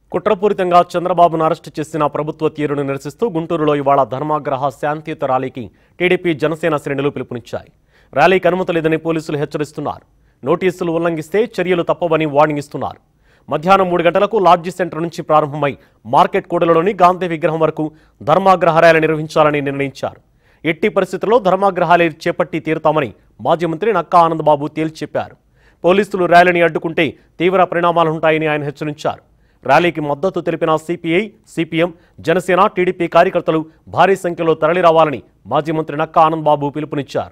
కుట్రపూరితంగా చంద్రబాబును అరెస్టు చేసిన ప్రభుత్వ తీరును నిరసిస్తూ గుంటూరులో ఇవాళ ధర్మాగ్రహ శాంతియుత ర్యాలీకి టీడీపీ జనసేన శ్రేణులు పిలుపునిచ్చాయి ర్యాలీకి అనుమతి లేదని పోలీసులు హెచ్చరిస్తున్నారు నోటీసులు ఉల్లంఘిస్తే చర్యలు తప్పవని వార్నింగ్ ఇస్తున్నారు మధ్యాహ్నం మూడు గంటలకు లాడ్జీ సెంటర్ నుంచి ప్రారంభమై మార్కెట్ కూడలోని గాంధీ విగ్రహం వరకు ధర్మాగ్రహ ర్యాలీ నిర్వహించాలని నిర్ణయించారు ఎట్టి పరిస్థితుల్లో ధర్మాగ్రహాలే చేపట్టి తీరుతామని మాజీ మంత్రి నక్కా ఆనందబాబు తేల్చి చెప్పారు పోలీసులు ర్యాలీని అడ్డుకుంటే తీవ్ర పరిణామాలుంటాయని ఆయన హెచ్చరించారు ర్యాలీకి మద్దతు తెలిపిన సిపిఐ సిపిఎం జనసేన టీడీపీ కార్యకర్తలు భారీ సంఖ్యలో తరలిరావాలని మాజీ మంత్రి నక్కా ఆనందబాబు పిలుపునిచ్చారు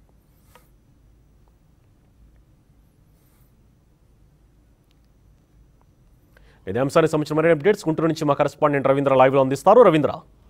ఇదే అంశానికి సంబంధించిన మరిన్ని అప్డేట్స్ గుంటూరు నుంచి మా కరెస్పాండెంట్ రవీంద్ర లైవ్లో అందిస్తారు రవీంద్ర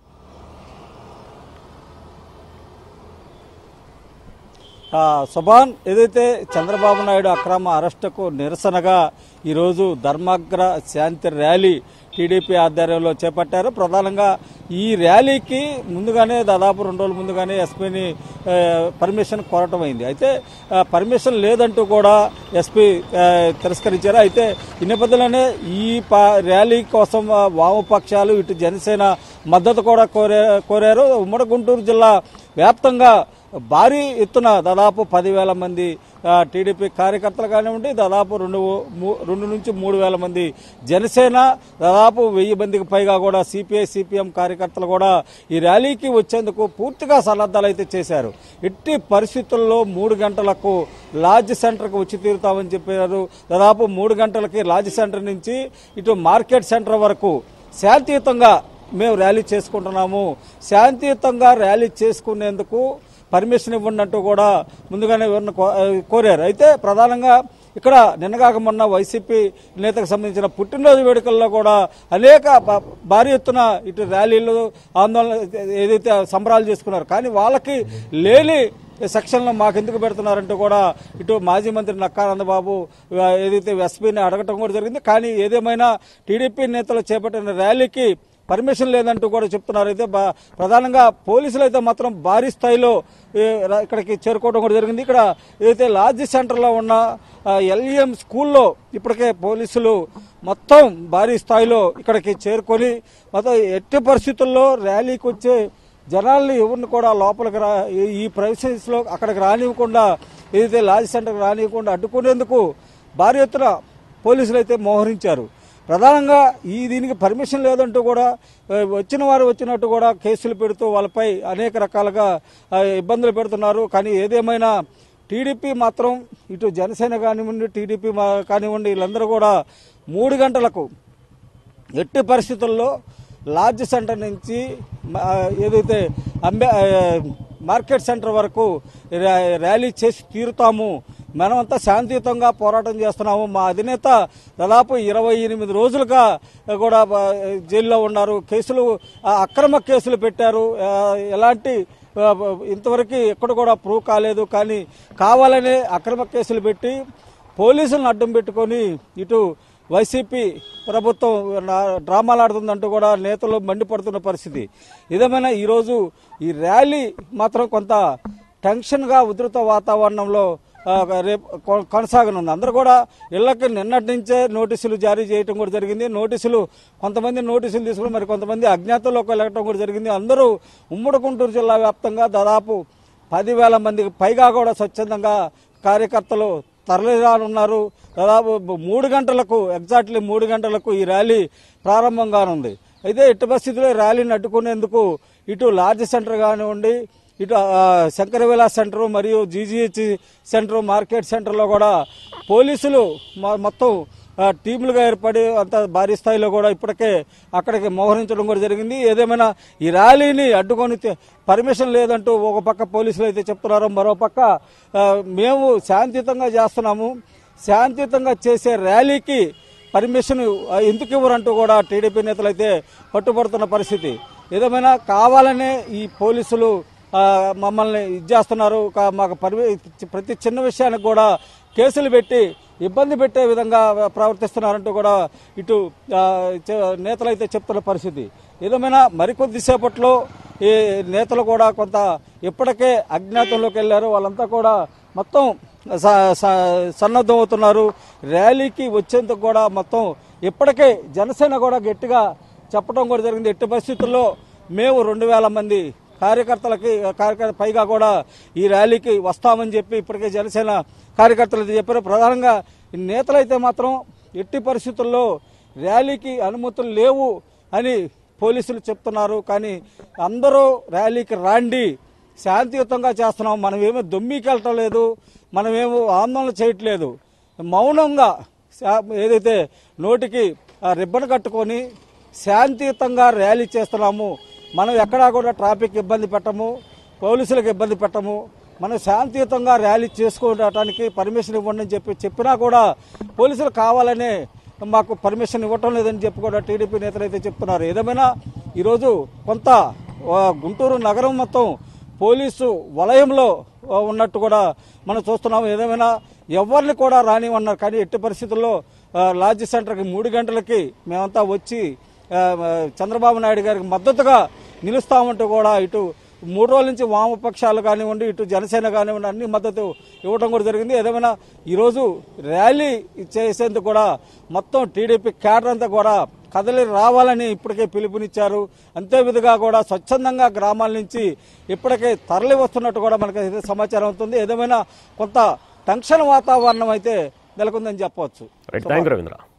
ఆ, సుభాన్ ఏదైతే చంద్రబాబు నాయుడు అక్రమ అరెస్టుకు నిరసనగా ఈరోజు ధర్మాగ్ర శాంతి ర్యాలీ టీడీపీ ఆధ్వర్యంలో చేపట్టారు ప్రధానంగా ఈ ర్యాలీకి ముందుగానే దాదాపు రెండు రోజుల ముందుగానే ఎస్పీని ఆ, పర్మిషన్ కోరటం అయింది అయితే ఆ, పర్మిషన్ లేదంటూ కూడా ఎస్పీ ఆ, తిరస్కరించారు అయితే ఈ నేపథ్యంలోనే ఈ పా- ర్యాలీ కోసం ఆ, వామపక్షాలు ఇటు జనసేన మద్దతు కూడా కోరే కోరారు ఉమ్మడి గుంటూరు జిల్లా వ్యాప్తంగా భారీ ఎత్తున దాదాపు పదివేల మంది ఆ, టీడీపీ కార్యకర్తలు కానివ్వండి దాదాపు రెండు మూ- రెండు నుంచి మూడు వేల మంది జనసేన దాదాపు వెయ్యి మందికి పైగా కూడా సిపిఐ సిపిఎం కార్యకర్తలు కూడా ఈ ర్యాలీకి వచ్చేందుకు పూర్తిగా సన్నద్దాలు అయితే చేశారు ఎట్టి పరిస్థితుల్లో మూడు గంటలకు లాడ్జ్ సెంటర్కి వచ్చి తీరుతామని చెప్పారు దాదాపు మూడు గంటలకి లాడ్జ్ సెంటర్ నుంచి ఇటు మార్కెట్ సెంటర్ వరకు శాంతియుతంగా మేము ర్యాలీ చేసుకుంటున్నాము శాంతియుతంగా ర్యాలీ చేసుకునేందుకు పర్మిషన్ ఇవ్వండి అంటూ కూడా ముందుగానే ఎవరిని కో- కోరారు అయితే ప్రధానంగా ఇక్కడ నిన్నగాక మొన్న వైసీపీ నేతకు సంబంధించిన పుట్టినరోజు వేడుకల్లో కూడా అనేక బ- భారీ ఎత్తున ఇటు ర్యాలీలు ఆందోళన ఏదైతే సంబరాలు చేసుకున్నారు కానీ వాళ్ళకి లేని సెక్షన్లో మాకెందుకు పెడుతున్నారంటూ కూడా ఇటు మాజీ మంత్రి నక్కానందబాబు ఆ, ఏదైతే ఎస్పీని అడగటం కూడా జరిగింది కానీ ఏదేమైనా టీడీపీ నేతలు చేపట్టిన ర్యాలీకి పర్మిషన్ లేదంటూ కూడా చెప్తున్నారు అయితే బా- ప్రధానంగా పోలీసులు అయితే మాత్రం భారీ స్థాయిలో ఏ, రా- ఇక్కడికి చేరుకోవడం కూడా జరిగింది ఇక్కడ ఏదైతే లాడ్జీ సెంటర్లో ఉన్న ఎల్ఈఎం స్కూల్లో ఇప్పటికే పోలీసులు మొత్తం భారీ స్థాయిలో ఇక్కడికి చేరుకొని మొత్తం ఎట్టి పరిస్థితుల్లో ర్యాలీకి వచ్చే జనాల్ని ఎవరిని కూడా లోపలికి రా ఈ- ఈ ప్రైసెస్లో అక్కడికి రానివ్వకుండా ఏదైతే లాడ్జ్ సెంటర్కి రానివ్వకుండా అడ్డుకునేందుకు భారీ ఎత్తున పోలీసులు అయితే మోహరించారు ప్రధానంగా ఈ దీనికి పర్మిషన్ లేదంటూ కూడా ఆ, వచ్చిన వారు వచ్చినట్టు కూడా కేసులు పెడుతూ వాళ్ళపై అనేక రకాలుగా ఆ, ఇబ్బందులు పెడుతున్నారు కానీ ఏదేమైనా టీడీపీ మాత్రం ఇటు జనసేన కానివ్వండి టీడీపీ మా- కానివ్వండి వీళ్ళందరూ కూడా మూడు గంటలకు ఎట్టి పరిస్థితుల్లో లాడ్జ్ సెంటర్ నుంచి మ- ఏదైతే అంబే ఆ, మార్కెట్ సెంటర్ వరకు ర్యా- ర్యాలీ చేసి తీరుతాము మనమంతా శాంతియుతంగా పోరాటం చేస్తున్నాము మా అధినేత దాదాపు ఇరవై ఎనిమిది రోజులుగా కూడా ఆ, జైల్లో ఉన్నారు కేసులు ఆ, అక్రమ కేసులు పెట్టారు ఆ, ఎలాంటి ఆ, ఇంతవరకు ఎక్కడ కూడా ప్రూవ్ కాలేదు కానీ కావాలనే అక్రమ కేసులు పెట్టి పోలీసులను అడ్డం పెట్టుకొని ఇటు వైసీపీ ప్రభుత్వం నా- డ్రామాలు ఆడుతుందంటూ కూడా నేతలు మండిపడుతున్న పరిస్థితి ఏదేమైనా ఈరోజు ఈ ర్యాలీ మాత్రం కొంత టెన్షన్గా ఉధృత వాతావరణంలో ఆ, రేపు కొ- కొనసాగనుంది అందరూ కూడా ఇళ్లకి నిన్నటి నుంచే నోటీసులు జారీ చేయడం కూడా జరిగింది నోటీసులు కొంతమంది నోటీసులు తీసుకుని మరి కొంతమంది అజ్ఞాతంలోకి వెళ్ళటం కూడా జరిగింది అందరూ ఉమ్మడి గుంటూరు జిల్లా వ్యాప్తంగా దాదాపు పదివేల మందికి పైగా కూడా స్వచ్ఛందంగా కార్యకర్తలు తరలిరానున్నారు దాదాపు మూడు గంటలకు ఎగ్జాక్ట్లీ మూడు గంటలకు ఈ ర్యాలీ ప్రారంభం కానుంది అయితే ఎట్టి పరిస్థితుల్లో ఈ ర్యాలీని అడ్డుకునేందుకు ఇటు లార్జ్ సెంటర్ కానివ్వండి ఇటు ఆ, శంకర విలాస్ సెంటర్ మరియు జీజీహెచ్ సెంటర్ మార్కెట్ సెంటర్లో కూడా పోలీసులు మొ- మొత్తం ఆ, టీములుగా ఏర్పడి అంత భారీ స్థాయిలో కూడా ఇప్పటికే అక్కడికి మోహరించడం కూడా జరిగింది ఏదేమైనా ఈ ర్యాలీని అడ్డుకొని తె- పర్మిషన్ లేదంటూ ఒక పక్క పోలీసులు అయితే చెప్తున్నారు మరో పక్క ఆ, మేము శాంతియుతంగా చేస్తున్నాము శాంతియుతంగా చేసే ర్యాలీకి పర్మిషన్ ఆ, ఎందుకు ఇవ్వరంటూ కూడా టీడీపీ నేతలు అయితే పట్టుబడుతున్న పరిస్థితి ఏదేమైనా కావాలనే ఈ పోలీసులు ఆ, మమ్మల్ని ఇది చేస్తున్నారు కా- మాకు పర్మి ప్రతి చిన్న విషయానికి కూడా కేసులు పెట్టి ఇబ్బంది పెట్టే విధంగా ప్రవర్తిస్తున్నారంటూ కూడా ఇటు ఆ, చె- నేతలు అయితే చెప్తున్న పరిస్థితి ఏదేమైనా మరికొద్దిసేపట్లో ఈ నేతలు కూడా కొంత ఇప్పటికే అజ్ఞాతంలోకి వెళ్ళారు వాళ్ళంతా కూడా మొత్తం స- స- సన్నద్ధం అవుతున్నారు ర్యాలీకి వచ్చేందుకు కూడా మొత్తం ఇప్పటికే జనసేన కూడా గట్టిగా చెప్పడం కూడా జరిగింది ఎట్టి పరిస్థితుల్లో మేము రెండు వేల మంది కార్యకర్తలకి కార్యకర్త పైగా కూడా ఈ ర్యాలీకి వస్తామని చెప్పి ఇప్పటికే జనసేన కార్యకర్తలు చెప్పారు ప్రధానంగా ఈ నేతలైతే మాత్రం ఎట్టి పరిస్థితుల్లో ర్యాలీకి అనుమతులు లేవు అని పోలీసులు చెప్తున్నారు కానీ అందరూ ర్యాలీకి రాండి శాంతియుతంగా చేస్తున్నాం మనం ఏమీ దొమ్మికెళ్ళటం లేదు మనమేమో ఆందోళన చేయట్లేదు మౌనంగా శా- ఏదైతే నోటికి ఆ రిబ్బన్ కట్టుకొని శాంతియుతంగా ర్యాలీ చేస్తున్నాము మనం ఎక్కడా కూడా ట్రాఫిక్ ఇబ్బంది పెట్టము పోలీసులకు ఇబ్బంది పెట్టము మనం శాంతియుతంగా ర్యాలీ చేసుకోవడానికి పర్మిషన్ ఇవ్వండి అని చెప్పి చెప్పినా కూడా పోలీసులు కావాలనే మాకు పర్మిషన్ ఇవ్వటం లేదని చెప్పి కూడా టీడీపీ నేతలు అయితే చెప్తున్నారు ఏదేమైనా ఈరోజు కొంత ఆ, గుంటూరు నగరం మొత్తం పోలీసు వలయంలో ఆ, ఉన్నట్టు కూడా మనం చూస్తున్నాం ఏదేమైనా ఎవరిని కూడా రానివన్నారు కానీ ఎట్టి పరిస్థితుల్లో ఆ, లాడ్జి సెంటర్కి మూడు గంటలకి మేమంతా వచ్చి ఆ, ఆ, చంద్రబాబు నాయుడు గారికి మద్దతుగా నిలుస్తామంటూ కూడా ఇటు మూడు రోజుల నుంచి వామపక్షాలు కానివ్వండి ఇటు జనసేన కానివ్వండి అన్ని మద్దతు ఇవ్వడం కూడా జరిగింది ఏదేమైనా ఈరోజు ర్యాలీ చేసేందుకు కూడా మొత్తం టీడీపీ క్యాడర్ అంతా కూడా కదలి రావాలని ఇప్పటికే పిలుపునిచ్చారు అంతే విధంగా కూడా స్వచ్ఛందంగా గ్రామాల నుంచి ఇప్పటికే తరలి వస్తున్నట్టు కూడా మనకు అయితే సమాచారం అవుతుంది ఏదేమైనా కొంత టెన్షన్ వాతావరణం అయితే నెలకొందని చెప్పవచ్చు రైట్ థ్యాంక్ యూ రవీంద్ర